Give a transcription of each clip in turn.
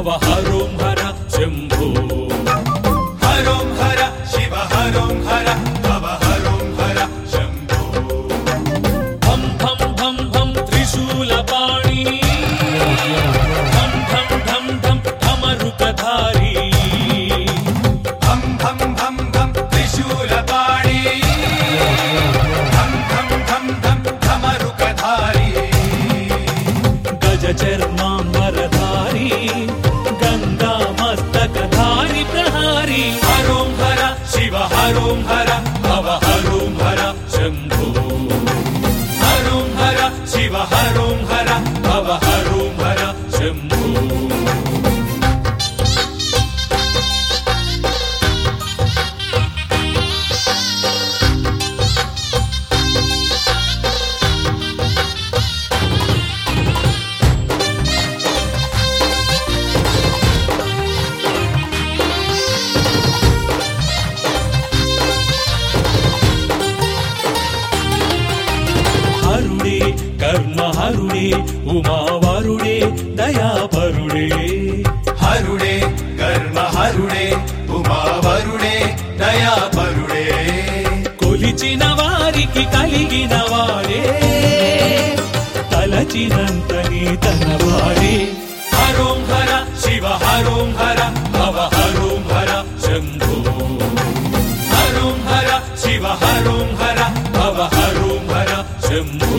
హరోం హర శంభో హరోం హర శివ హరోం హర భవ హరోం హర శంభో భం భం భం భం త్రిశూలపాణి ఢం ఢం ఢం ఢం ఢమరుకధారి భం భం భం భం త్రిశూలపాణి భం భం భం భం ధమరుకధారి గజ చర్మాంబరధారి గంగా మస్తకధారి ప్రహారి హరోం హర శివ హరోం హర భవ హరోం హర శంభో హరోం హర శివ హరోం హర భవ హరోం హర శంభో హరుడే కర్మహరుడే ఉమావరుడే దయాపరుడే హరుడే కర్మ హరుడే ఉమావరుడే దయాపరుడే కొలిచిన వారికి కలిగిన వాడే తలచినంతని తన వాడే హరోం హర శివ హరోం హర భవ హరోం హర శంభో హరోం హర శివ హరోం హర భవ హరోం హర శంభో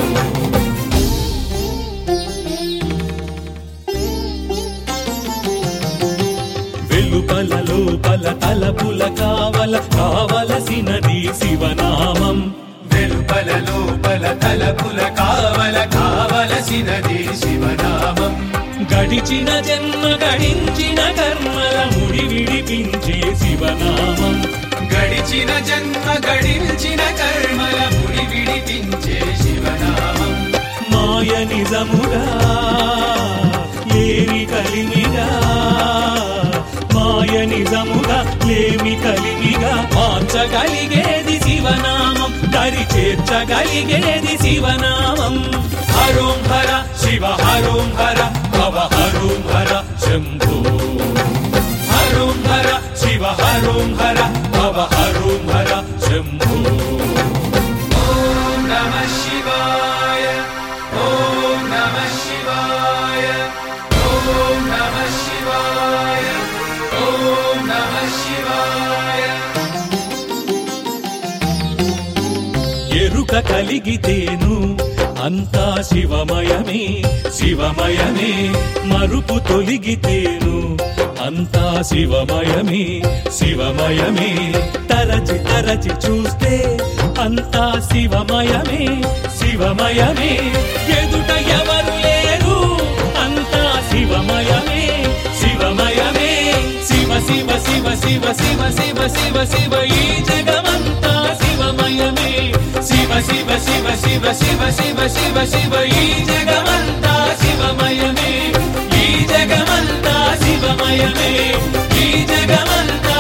వెలుపల లోపల తలపుల కావల కావలసినది శివనామం వెలుపల లోపల తలపుల కావల కావలసినది శివనామం గడిచిన జన్మ గడించిన కర్మల ముడి విడిపించే శివనామం గడిచిన జన్మ గడించిన కర్మల ముడి విడిపించే శివనామం మాయ నిజముగా లేమి కలిమిగా మాయ నిజముగా లేమి కలిమిగా మార్చగలిగేది శివనామం దరి చేర్చగలిగేది శివనామం హరోం హర శివ హరోం హర భవ హరోం హర శంభో హరోం హర శివ హరోం హర భవ హరోం హర శంభో ఓం నమ శివాయ ఓం నమ శివాయ ఓం నమ శివాయ ఓం నమ శివాయ ఎరుక కలిగితేను అంతా శివమయమే శివమయమే మరుపు తొలిగితేను అంతా శివమయమే శివమయమే తరచి తరచి చూస్తే అంతా శివమయమే శివమయమే ఎదుట ఎవరు లేరు అంతా శివమయమే శివమయమే శివ శివ శివ శివ శివ శివ శివ శివ ఈ జగమంతా శివమయమే శివ శివ శివ శివ శివ శివ శివ శివ ఈ జగమంతా శివమయమే ఈ జగమంతా శివమయమే ఈ జగమంతా